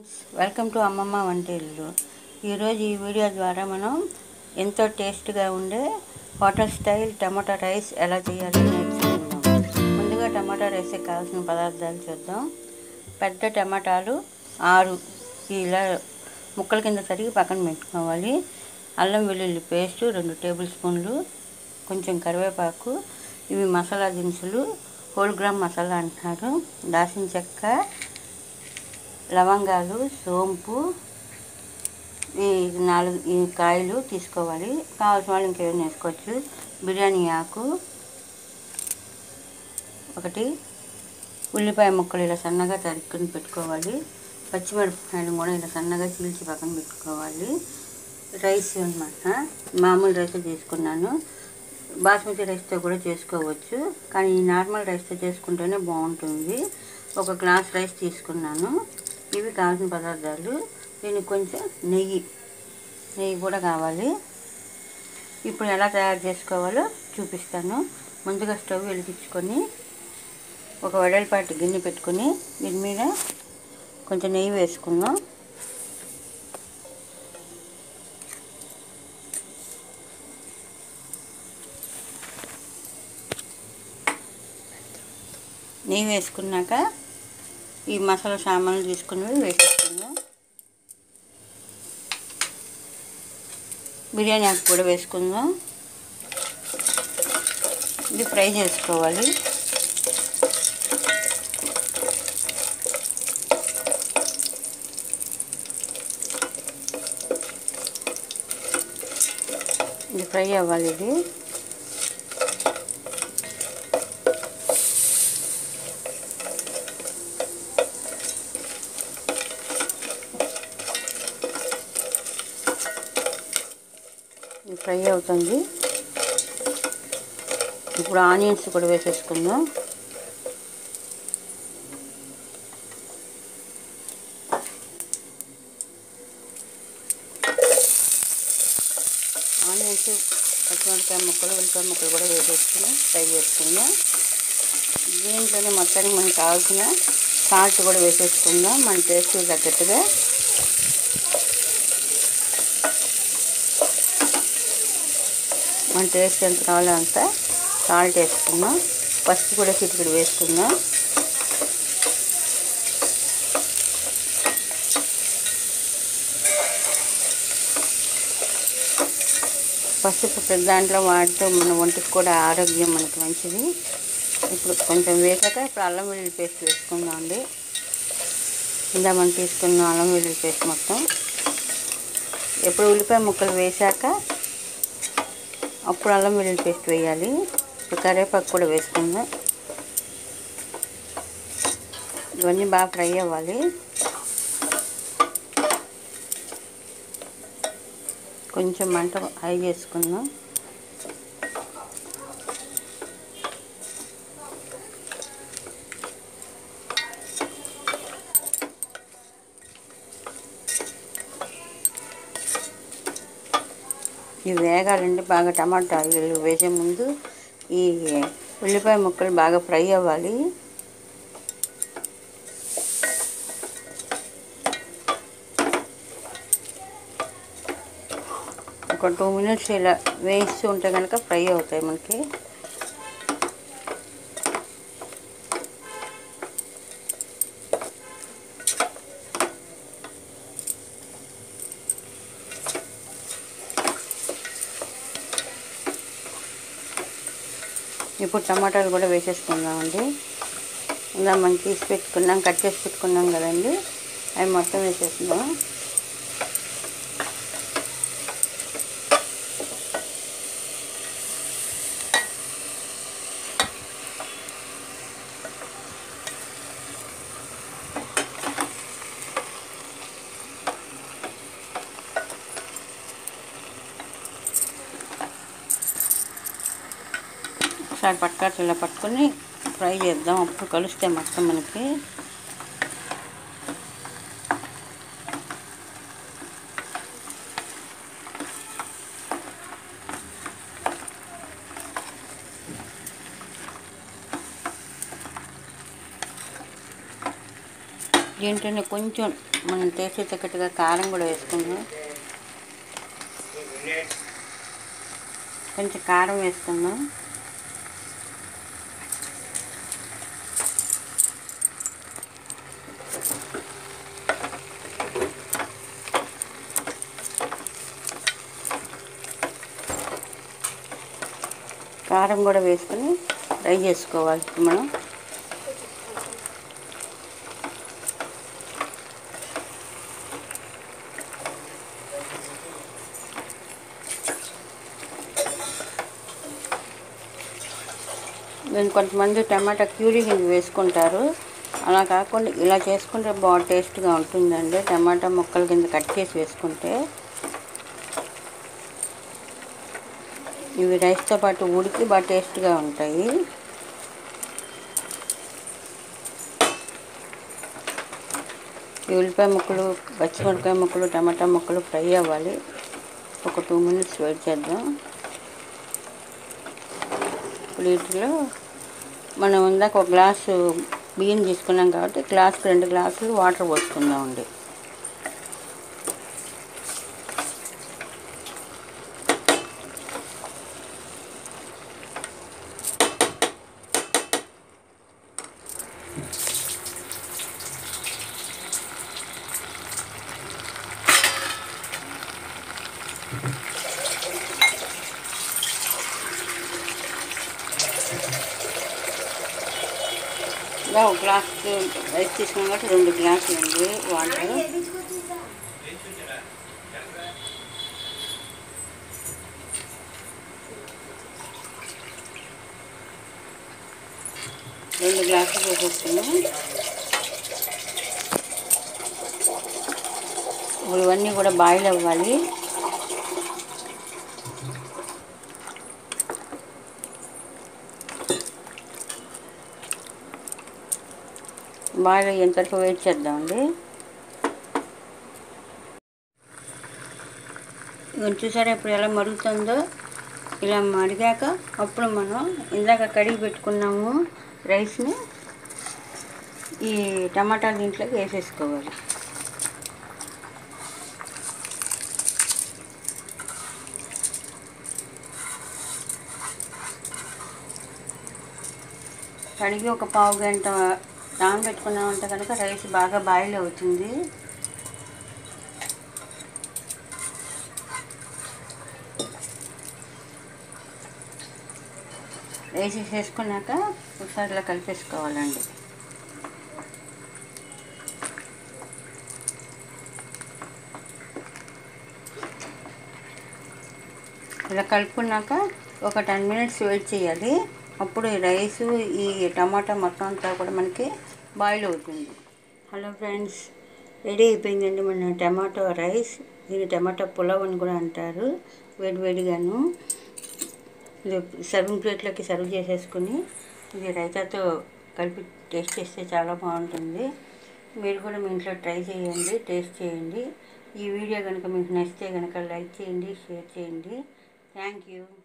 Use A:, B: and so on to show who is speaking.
A: welcome to అమ్మమ్మ వంటిల్లు ఈరోజు ఈ వీడియో ద్వారా మనం ఎంతో టేస్ట్గా ఉండే హోటల్ స్టైల్ టమాటా రైస్ ఎలా చేయాలో నేర్చుకుందాం ముందుగా టమాటా రైస్కి కావాల్సిన పదార్థాలు చూద్దాం పెద్ద టమాటాలు ఆరు ఇలా ముక్కల కింద తరిగి పక్కన పెట్టుకోవాలి అల్లం వెల్లుల్లి పేస్ట్ రెండు టేబుల్ స్పూన్లు కొంచెం కరివేపాకు ఇవి మసాలా దినుసులు హోల్ గ్రామ్ మసాలా అంటున్నారు దాల్చిన చెక్క లవంగాలు సోంపు ఈ నాలుగు ఈ కాయలు తీసుకోవాలి కావాల్సిన వాళ్ళు ఇంకేమైనా వేసుకోవచ్చు బిర్యానీ ఆకు ఒకటి ఉల్లిపాయ ముక్కలు ఇలా సన్నగా తరుక్కుని పెట్టుకోవాలి పచ్చిమిరపకాయలు కూడా ఇలా సన్నగా చీల్చి పక్కన పెట్టుకోవాలి రైస్ అన్నమాట మామూలు రైస్ తీసుకున్నాను బాస్మతి రైస్తో కూడా చేసుకోవచ్చు కానీ ఈ నార్మల్ రైస్తో చేసుకుంటేనే బాగుంటుంది ఒక గ్లాస్ రైస్ తీసుకున్నాను ఇవి కావాల్సిన పదార్థాలు దీనికి కొంచెం నెయ్యి నెయ్యి కూడా కావాలి ఇప్పుడు ఎలా తయారు చేసుకోవాలో చూపిస్తాను ముందుగా స్టవ్ వెలిగించుకొని ఒక వెడల్పాటి గిన్నె పెట్టుకొని దీని మీద కొంచెం నెయ్యి వేసుకుందాం నెయ్యి వేసుకున్నాక ఈ మసాలా సామాన్లు తీసుకున్నవి వేసేసుకుందాం బిర్యానీ ఆకు కూడా వేసుకుందాం ఇది ఫ్రై చేసుకోవాలి ఇది ఫ్రై అవ్వాలి ఇది ఇది ఫ్రై అవుతుంది ఇప్పుడు ఆనియన్స్ కూడా వేసేసుకుందాం ఆనియన్స్ పచ్చిమిరపకాయ ముక్కలు ఉల్లిపాయ ముక్కలు కూడా వేసేసుకుని ఫ్రై చేసుకుందాం దీంట్లోనే మొత్తానికి మనకు కావాల్సిన సాల్ట్ కూడా వేసేసుకుందాం మన టేస్ట్ తగ్గట్టుగా మన టేస్ట్ ఎంత కావాలో అంత సాల్ట్ వేసుకుందాం పసుపు కూడా చిటికెడు వేసుకుందాం పసుపు ప్రతి దాంట్లో వాడితే మన ఒంటికి కూడా ఆరోగ్యం మనకి మంచిది ఇప్పుడు కొంచెం వేసాక ఇప్పుడు అల్లం వెల్లుల్లి పేస్ట్ వేసుకుందాం అండి ఇందా మనం తీసుకున్న అల్లం వెల్లుల్లి పేస్ట్ మొత్తం ఎప్పుడు ఉల్లిపాయ ముక్కలు వేశాక అప్పుడు అల్లం వెల్లుల్లి పేస్ట్ వేయాలి ఇప్పుడు కరివేపాకు కూడా వేసుకుందాం ఇవన్నీ బాగా ఫ్రై అవ్వాలి కొంచెం మంట హై చేసుకుందాం ఇవి వేగాలంటే బాగా టమాటా వేసే ముందు ఈ ఉల్లిపాయ ముక్కలు బాగా ఫ్రై అవ్వాలి ఒక టూ మినిట్స్ ఇలా వేయిస్తూ ఉంటే కనుక ఫ్రై అవుతాయి మనకి ఇప్పుడు టమాటాలు కూడా వేసేసుకుందామండి ఇలా మనం తీసి పెట్టుకున్నాం కట్ చేసి పెట్టుకున్నాం కదండి అవి మొత్తం వేసేసుకుందాం ఒకసారి పట్టుకాట్లు ఇలా పట్టుకొని ఫ్రై చేద్దాం అప్పుడు కలుస్తే మొత్తం మనకి దీంట్లోనే కొంచెం మనం టేస్ట్ తగ్గట్టుగా కారం కూడా వేసుకుందాం కొంచెం కారం వేసుకుందాం కారం కూడా వేసుకొని ఫ్రై చేసుకోవాలి ఇప్పుడు మనం నేను కొంతమంది టమాటా క్యూరీ కింద వేసుకుంటారు అలా కాకుండా ఇలా చేసుకుంటే బాగా టేస్ట్గా ఉంటుందండి టమాటా ముక్కల కింద కట్ చేసి వేసుకుంటే ఇవి రైస్తో పాటు ఉడికి బాగా టేస్ట్గా ఉంటాయి ఈ ఉల్లిపాయ ముక్కలు పచ్చిమిరపకాయ ముక్కలు టమాటా ముక్కలు ఫ్రై అవ్వాలి ఒక టూ మినిట్స్ వెయిట్ చేద్దాం ఇప్పుడు వీటిలో మనం ఇందాక ఒక గ్లాసు బియ్యం తీసుకున్నాం కాబట్టి గ్లాస్కి రెండు గ్లాసులు వాటర్ పోసుకుందామండి ఇలా ఒక గ్లాస్ రైస్ తీసుకున్నాం కాబట్టి రెండు గ్లాసులు అండి వాటర్ రెండు గ్లాసులు వేసేసుకున్నాం ఇప్పుడు ఇవన్నీ కూడా బాయిల్ అవ్వాలి బాగా ఎంతవరకు వెయిట్ చేద్దామండి ఇవన్నీ చూసారా ఇప్పుడు ఎలా మరుగుతుందో ఇలా మరిగాక అప్పుడు మనం ఇందాక కడిగి పెట్టుకున్నాము రైస్ని ఈ టమాటా దీంట్లోకి వేసేసుకోవాలి కడిగి ఒక పావు గంట నానబెట్టుకున్నామంటే కనుక రైస్ బాగా బాయిల్ అవుతుంది రైస్ వేసుకున్నాక ఒకసారి ఇలా కలిపేసుకోవాలండి ఇలా కలుపుకున్నాక ఒక టెన్ మినిట్స్ వెయిట్ చేయాలి అప్పుడు ఈ రైస్ ఈ టమాటా మొత్తం అంతా కూడా మనకి బాయిల్ అవుతుంది హలో ఫ్రెండ్స్ రెడీ అయిపోయిందండి మన టమాటో రైస్ దీన్ని టమాటా పులావ్ అని కూడా అంటారు వేడివేడిగాను ఇది సర్వింగ్ ప్లేట్లోకి సర్వ్ చేసేసుకుని ఇది రైతాతో కలిపి టేస్ట్ చేస్తే చాలా బాగుంటుంది మీరు కూడా మీ ఇంట్లో ట్రై చేయండి టేస్ట్ చేయండి ఈ వీడియో కనుక మీకు నచ్చితే కనుక లైక్ చేయండి షేర్ చేయండి థ్యాంక్ యూ